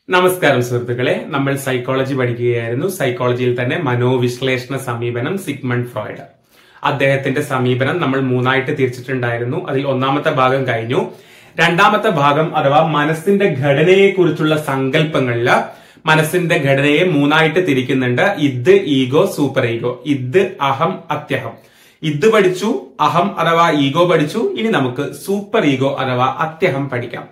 നമസ്കാരം സുഹൃത്തുക്കളെ നമ്മൾ സൈക്കോളജി പഠിക്കുകയായിരുന്നു സൈക്കോളജിയിൽ തന്നെ മനോവിശ്ലേഷണ സമീപനം സിഗ്മണ്ട് ഫ്രോയിഡ് അദ്ദേഹത്തിന്റെ സമീപനം നമ്മൾ മൂന്നായിട്ട് തിരിച്ചിട്ടുണ്ടായിരുന്നു അതിൽ ഒന്നാമത്തെ ഭാഗം കഴിഞ്ഞു രണ്ടാമത്തെ ഭാഗം അഥവാ മനസ്സിന്റെ ഘടനയെക്കുറിച്ചുള്ള സങ്കല്പങ്ങളില് മനസ്സിന്റെ ഘടനയെ മൂന്നായിട്ട് തിരിക്കുന്നുണ്ട് ഇത് ഈഗോ സൂപ്പർ ഈഗോ ഇത് അഹം അത്യഹം ഇത് പഠിച്ചു അഹം അഥവാ ഈഗോ പഠിച്ചു ഇനി നമുക്ക് സൂപ്പർ ഈഗോ അഥവാ അത്യഹം പഠിക്കാം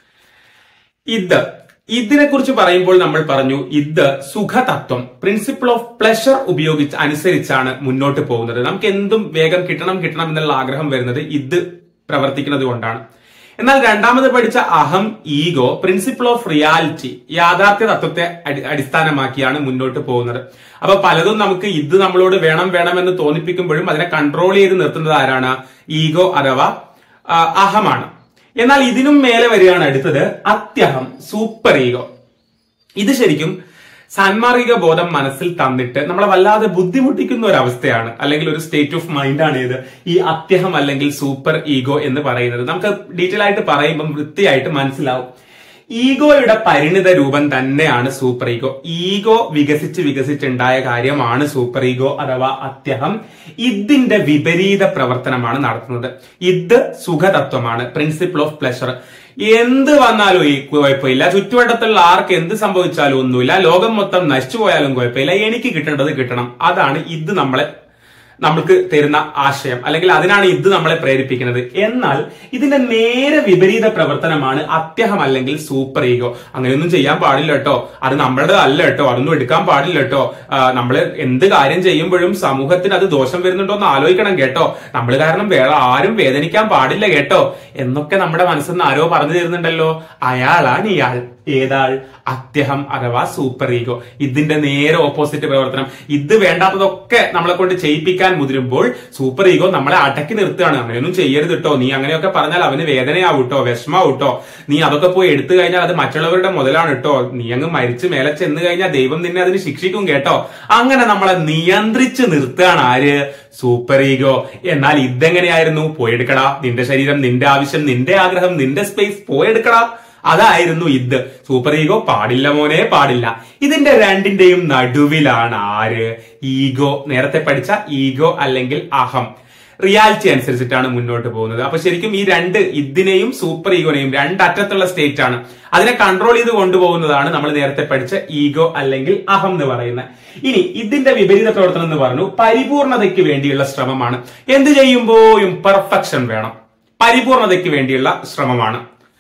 ഇത് ഇതിനെ കുറിച്ച് പറയുമ്പോൾ നമ്മൾ പറഞ്ഞു ഇത് സുഖതത്വം പ്രിൻസിപ്പിൾ ഓഫ് പ്ലഷർ ഉപയോഗിച്ച് അനുസരിച്ചാണ് മുന്നോട്ട് പോകുന്നത് നമുക്ക് എന്തും വേഗം കിട്ടണം കിട്ടണം എന്നുള്ള ആഗ്രഹം വരുന്നത് ഇത് പ്രവർത്തിക്കുന്നത് കൊണ്ടാണ് എന്നാൽ രണ്ടാമത് പഠിച്ച അഹം ഈഗോ പ്രിൻസിപ്പിൾ ഓഫ് റിയാലിറ്റി യാഥാർത്ഥ്യ തത്വത്തെ അടി- അടിസ്ഥാനമാക്കിയാണ് മുന്നോട്ട് പോകുന്നത് അപ്പൊ പലതും നമുക്ക് ഇത് നമ്മളോട് വേണം വേണം എന്ന് തോന്നിപ്പിക്കുമ്പോഴും അതിനെ കൺട്രോൾ ചെയ്ത് നിർത്തുന്നത് ആരാണ് ഈഗോ അഥവാ ആ, അഹമാണ് എന്നാൽ ഇതിനും മേലെ വരികയാണ് അടുത്തത് അത്യഹം സൂപ്പർ ഈഗോ ഇത് ശരിക്കും സാൻമാർഗിക ബോധം മനസ്സിൽ തന്നിട്ട് നമ്മളെ വല്ലാതെ ബുദ്ധിമുട്ടിക്കുന്ന ഒരു അവസ്ഥയാണ് അല്ലെങ്കിൽ ഒരു സ്റ്റേറ്റ് ഓഫ് മൈൻഡാണ് ഇത് ഈ അത്യഹം അല്ലെങ്കിൽ സൂപ്പർ ഈഗോ എന്ന് പറയുന്നത് നമുക്ക് ഡീറ്റെയിൽ ആയിട്ട് പറയുമ്പോൾ വൃത്തിയായിട്ട് മനസ്സിലാവും ഈഗോയുടെ പരിണിത രൂപം തന്നെയാണ് സൂപ്പർ ഈഗോ ഈഗോ വികസിച്ച് വികസിച്ചുണ്ടായ കാര്യമാണ് സൂപ്പർ ഈഗോ അഥവാ അത്യഹം ഇതിന്റെ വിപരീത പ്രവർത്തനമാണ് നടത്തുന്നത് ഇത് സുഖതത്വമാണ് പ്രിൻസിപ്പിൾ ഓഫ് പ്ലഷർ എന്ത് വന്നാലും ഈ കുഴപ്പമില്ല ചുറ്റുവട്ടത്തുള്ള ആർക്ക് എന്ത് സംഭവിച്ചാലും ഒന്നുമില്ല ലോകം മൊത്തം നശിച്ചു പോയാലും കുഴപ്പമില്ല എനിക്ക് കിട്ടേണ്ടത് കിട്ടണം അതാണ് ഇത് നമ്മളെ നമുക്ക് തരുന്ന ആശയം അല്ലെങ്കിൽ അതിനാണ് ഇത് നമ്മളെ പ്രേരിപ്പിക്കുന്നത് എന്നാൽ ഇതിന്റെ നേരെ വിപരീത പ്രവർത്തനമാണ് അത്യഹം അല്ലെങ്കിൽ സൂപ്പർ ഈഗോ അങ്ങനെയൊന്നും ചെയ്യാൻ പാടില്ല കേട്ടോ അത് നമ്മളുടെ അല്ല കേട്ടോ അതൊന്നും എടുക്കാൻ പാടില്ല കേട്ടോ നമ്മൾ എന്ത് കാര്യം ചെയ്യുമ്പോഴും സമൂഹത്തിന് അത് ദോഷം വരുന്നുണ്ടോ എന്ന് ആലോചിക്കണം കേട്ടോ നമ്മൾ കാരണം വേറെ ആരും വേദനിക്കാൻ പാടില്ല കേട്ടോ എന്നൊക്കെ നമ്മുടെ മനസ്സിൽ നിന്ന് ആരോ പറഞ്ഞു തരുന്നുണ്ടല്ലോ അയാളാണ് ഇയാൾ ഏതാൾ അത്യഹം അഥവാ സൂപ്പർ ഈഗോ ഇതിന്റെ നേരെ ഓപ്പോസിറ്റ് പ്രവർത്തനം ഇത് വേണ്ടാത്തതൊക്കെ നമ്മളെ കൊണ്ട് ചെയ്യിപ്പിക്കാൻ മുതിരുമ്പോൾ സൂപ്പർ ഈഗോ നമ്മളെ അടക്കി നിർത്തുകയാണ് അങ്ങനെയൊന്നും ചെയ്യരുത് കേട്ടോ നീ അങ്ങനെയൊക്കെ പറഞ്ഞാൽ അവന് വേദനയാവൂട്ടോ വിഷമാവൂട്ടോ നീ അതൊക്കെ പോയി എടുത്തു കഴിഞ്ഞാൽ അത് മറ്റുള്ളവരുടെ മുതലാണ് കേട്ടോ നീ അങ്ങ് മരിച്ച് മേലെ ചെന്ന് കഴിഞ്ഞാൽ ദൈവം നിന്നെ അതിന് ശിക്ഷിക്കും കേട്ടോ അങ്ങനെ നമ്മളെ നിയന്ത്രിച്ച് നിർത്തുകയാണ് ആര് സൂപ്പർ ഈഗോ എന്നാൽ ഇതെങ്ങനെയായിരുന്നു പോയെടുക്കടാ നിന്റെ ശരീരം നിന്റെ ആവശ്യം നിന്റെ ആഗ്രഹം നിന്റെ സ്പേസ് പോയെടുക്കടാ അതായിരുന്നു ഇത് സൂപ്പർ ഈഗോ പാടില്ല മോനെ പാടില്ല ഇതിന്റെ രണ്ടിന്റെയും നടുവിലാണ് ആര് ഈഗോ നേരത്തെ പഠിച്ച ഈഗോ അല്ലെങ്കിൽ അഹം റിയാലിറ്റി അനുസരിച്ചിട്ടാണ് മുന്നോട്ട് പോകുന്നത് അപ്പൊ ശരിക്കും ഈ രണ്ട് ഇതിനെയും സൂപ്പർ ഈഗോനെയും രണ്ടറ്റത്തുള്ള സ്റ്റേറ്റ് ആണ് അതിനെ കൺട്രോൾ ചെയ്ത് കൊണ്ടുപോകുന്നതാണ് നമ്മൾ നേരത്തെ പഠിച്ച ഈഗോ അല്ലെങ്കിൽ അഹം എന്ന് പറയുന്നത് ഇനി ഇതിന്റെ വിപരീത പ്രവർത്തനം എന്ന് പറഞ്ഞു പരിപൂർണതയ്ക്ക് വേണ്ടിയുള്ള ശ്രമമാണ് എന്ത് ചെയ്യുമ്പോഴും പെർഫെക്ഷൻ വേണം പരിപൂർണതയ്ക്ക് വേണ്ടിയുള്ള ശ്രമമാണ്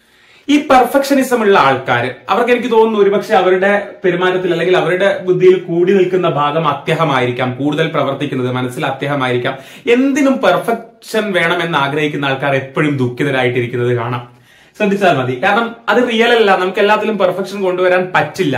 ഈ പെർഫെക്ഷനിസം ഉള്ള ആൾക്കാർ അവർക്ക് എനിക്ക് തോന്നുന്നു ഒരുപക്ഷെ അവരുടെ പെരുമാറ്റത്തിൽ അല്ലെങ്കിൽ അവരുടെ ബുദ്ധിയിൽ കൂടി നിൽക്കുന്ന ഭാഗം അത്യഹമായിരിക്കാം കൂടുതൽ പ്രവർത്തിക്കുന്നത് മനസ്സിൽ അത്യഹമായിരിക്കാം എന്തിനും പെർഫെക്ഷൻ വേണമെന്ന് ആഗ്രഹിക്കുന്ന ആൾക്കാർ എപ്പോഴും ദുഃഖിതരായിട്ടിരിക്കുന്നത് കാണാം ശ്രദ്ധിച്ചാൽ മതി കാരണം അത് റിയൽ അല്ല നമുക്ക് എല്ലാത്തിലും പെർഫെക്ഷൻ കൊണ്ടുവരാൻ പറ്റില്ല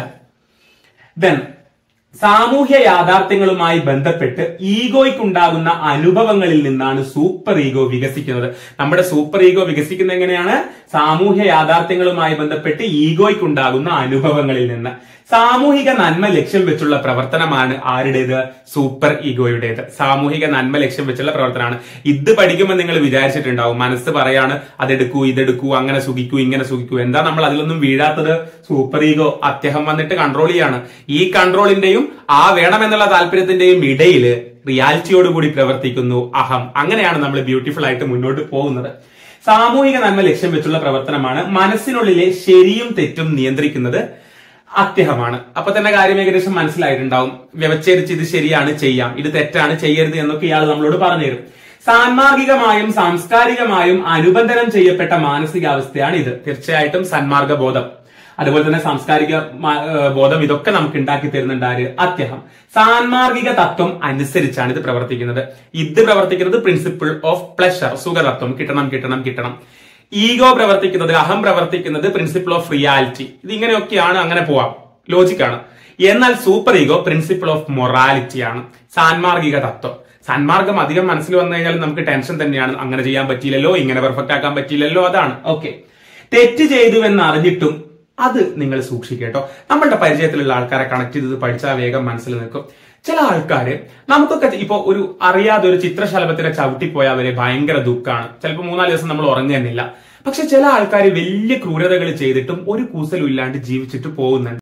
ദെൻ സാമൂഹ്യ യാഥാർത്ഥ്യങ്ങളുമായി ബന്ധപ്പെട്ട് ഈഗോയ്ക്കുണ്ടാകുന്ന അനുഭവങ്ങളിൽ നിന്നാണ് സൂപ്പർ ഈഗോ വികസിക്കുന്നത് നമ്മുടെ സൂപ്പർ ഈഗോ വികസിക്കുന്ന എങ്ങനെയാണ് സാമൂഹ്യ യാഥാർത്ഥ്യങ്ങളുമായി ബന്ധപ്പെട്ട് ഈഗോയ്ക്കുണ്ടാകുന്ന അനുഭവങ്ങളിൽ നിന്ന് സാമൂഹിക നന്മ ലക്ഷ്യം വെച്ചുള്ള പ്രവർത്തനമാണ് ആരുടേത് സൂപ്പർ ഈഗോയുടേത് സാമൂഹിക നന്മ ലക്ഷ്യം വെച്ചുള്ള പ്രവർത്തനമാണ് ഇത് പഠിക്കുമ്പോൾ നിങ്ങൾ വിചാരിച്ചിട്ടുണ്ടാവും മനസ്സ് പറയാണ് അതെടുക്കൂ ഇതെടുക്കൂ അങ്ങനെ സുഖിക്കൂ ഇങ്ങനെ സുഖിക്കൂ എന്താ നമ്മൾ അതിലൊന്നും വീഴാത്തത് സൂപ്പർ ഈഗോ അത്യഹം വന്നിട്ട് കൺട്രോൾ ചെയ്യാണ് ഈ കൺട്രോളിന്റെയും ആ വേണമെന്നുള്ള താല്പര്യത്തിന്റെയും ഇടയിൽ റിയാലിറ്റിയോടുകൂടി പ്രവർത്തിക്കുന്നു അഹം അങ്ങനെയാണ് നമ്മൾ ബ്യൂട്ടിഫുൾ ആയിട്ട് മുന്നോട്ട് പോകുന്നത് സാമൂഹിക നന്മ ലക്ഷ്യം വെച്ചുള്ള പ്രവർത്തനമാണ് മനസ്സിനുള്ളിലെ ശരിയും തെറ്റും നിയന്ത്രിക്കുന്നത് അത്യഹമാണ് അപ്പൊ തന്നെ കാര്യം ഏകദേശം മനസ്സിലായിട്ടുണ്ടാവും വ്യവച്ഛേദിച്ച് ഇത് ശരിയാണ് ചെയ്യാം ഇത് തെറ്റാണ് ചെയ്യരുത് എന്നൊക്കെ ഇയാൾ നമ്മളോട് പറഞ്ഞു തരും സാൻമാർഗികമായും സാംസ്കാരികമായും അനുബന്ധനം ചെയ്യപ്പെട്ട മാനസികാവസ്ഥയാണ് ഇത് തീർച്ചയായിട്ടും സന്മാർഗ ബോധം അതുപോലെ തന്നെ സാംസ്കാരിക മ- ഏഹ് ബോധം ഇതൊക്കെ നമുക്ക് ഉണ്ടാക്കി തരുന്നുണ്ട് ആര് അത്യഹം സാൻമാർഗിക തത്വം അനുസരിച്ചാണ് ഇത് പ്രവർത്തിക്കുന്നത് ഇത് പ്രവർത്തിക്കുന്നത് പ്രിൻസിപ്പിൾ ഓഫ് പ്ലഷർ സുഖതത്വം കിട്ടണം കിട്ടണം കിട്ടണം ഈഗോ പ്രവർത്തിക്കുന്നത് അഹം പ്രവർത്തിക്കുന്നത് പ്രിൻസിപ്പിൾ ഓഫ് റിയാലിറ്റി ഇത് ഇങ്ങനെയൊക്കെയാണ് അങ്ങനെ പോവാം ലോജിക്കാണ് എന്നാൽ super ego principle of morality ആണ് സാൻമാർഗിക തത്വം സന്മാർഗം അധികം മനസ്സിൽ വന്നു കഴിഞ്ഞാൽ നമുക്ക് ടെൻഷൻ തന്നെയാണ് അങ്ങനെ ചെയ്യാൻ പറ്റിയില്ലല്ലോ ഇങ്ങനെ പെർഫെക്റ്റ് ആക്കാൻ പറ്റിയില്ലല്ലോ അതാണ് ഓക്കെ തെറ്റ് ചെയ്തു എന്ന് അറിഞ്ഞിട്ടും അത് നിങ്ങൾ സൂക്ഷിക്കേട്ടോ നമ്മളുടെ പരിചയത്തിലുള്ള ആൾക്കാരെ കണക്ട് ചെയ്ത് പഠിച്ചാൽ വേഗം മനസ്സിൽ നിൽക്കും ചില ആൾക്കാര് നമുക്കൊക്കെ ഇപ്പൊ ഒരു അറിയാതെ ഒരു ചിത്രശലഭത്തിനെ ചവിട്ടിപ്പോയാൽ അവരെ ഭയങ്കര ദുഃഖമാണ് ചിലപ്പോൾ മൂന്നാല് ദിവസം നമ്മൾ ഉറങ്ങുന്നില്ല പക്ഷെ ചില ആൾക്കാർ വലിയ ക്രൂരതകൾ ചെയ്തിട്ടും ഒരു കൂസലും ഇല്ലാണ്ട് ജീവിച്ചിട്ട് പോകുന്നുണ്ട്